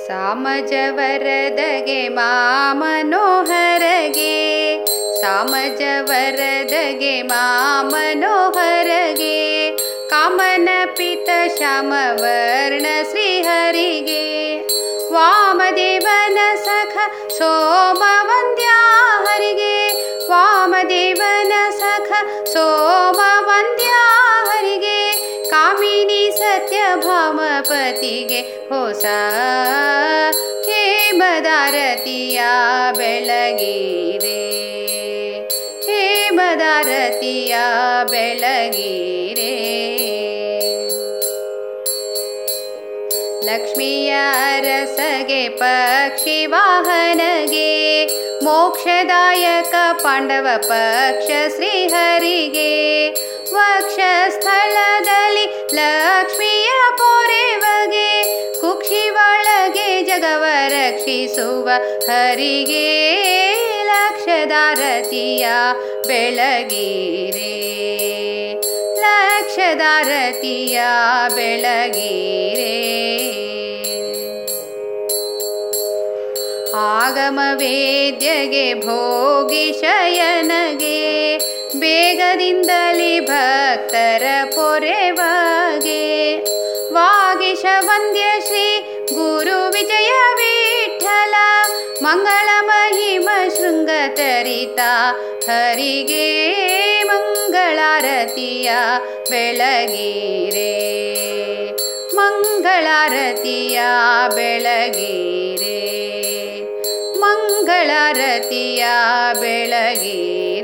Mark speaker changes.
Speaker 1: ಸಾಮಜವರದಗೆ ಮಾಮನೋಹರಗೆ ಸಾಮಜವರದಗೆ ಮಾಮನೋಹರಗೆ ಕಾಮನ ಪಿತ ಶ್ಯಾಮವರ್ಣ ಶ್ರೀಹರಿಗೆ ವಾಮದೇವನ ಸಖ ಸೋಮವಂದ್ಯ ಹರಿಗೆ ವಾಮದೇವನ ಸಖ ಸೋಮವಂದ್ಯ ಹರಿಗೆ ಕಾಮಿನಿ ಸತ್ಯಭಾಮಪತಿಗೆ ಹೊಸ ಹೇಮದಾರತಿಯ ಬೆಳಗಿರೆ ಹೇಮದಾರತಿಯ ಬೆಳಗಿರೆ ಲಕ್ಷ್ಮಿಯ ಅರಸಗೆ ಪಕ್ಷಿ ವಾಹನಗೆ ಮೋಕ್ಷದಾಯಕ ಪಾಂಡವ ಪಕ್ಷ ಶ್ರೀಹರಿಗೆ ವಕ್ಷಸ್ಥಳದಲ್ಲಿ ಲಕ್ಷ್ಮಿಯ ಪೊರೆವಗೆ ಕುಕ್ಷಿ ಒಳಗೆ ಜಗವ ರಕ್ಷಿಸುವ ಹರಿಗೆ ಲಕ್ಷದಾರತಿಯ ಬೆಳಗಿರೆ ಲಕ್ಷದಾರತಿಯ ಬೆಳಗಿರೆ ಆಗಮ ವೇದ್ಯಗೆ ಭೋಗಿ ಶಯನಗೆ ಬೇಗದಿಂದಲಿ ಭಕ್ತರ ಪೊರೆವಗೆ ವಾಗೀಶ ವಂದ್ಯ ಶ್ರೀ ಗುರು ವಿಜಯ ವಿಠಲ ಮಂಗಳ ಮಹಿಮ ಶೃಂಗತರಿತ ಹರಿಗೆ ಮಂಗಳಾರತಿಯ ಬೆಳಗಿರೆ ಮಂಗಳಾರತಿಯ ಬೆಳಗಿರೆ ಮಂಗಳಾರತಿಯ ಬೆಳಗಿರೆ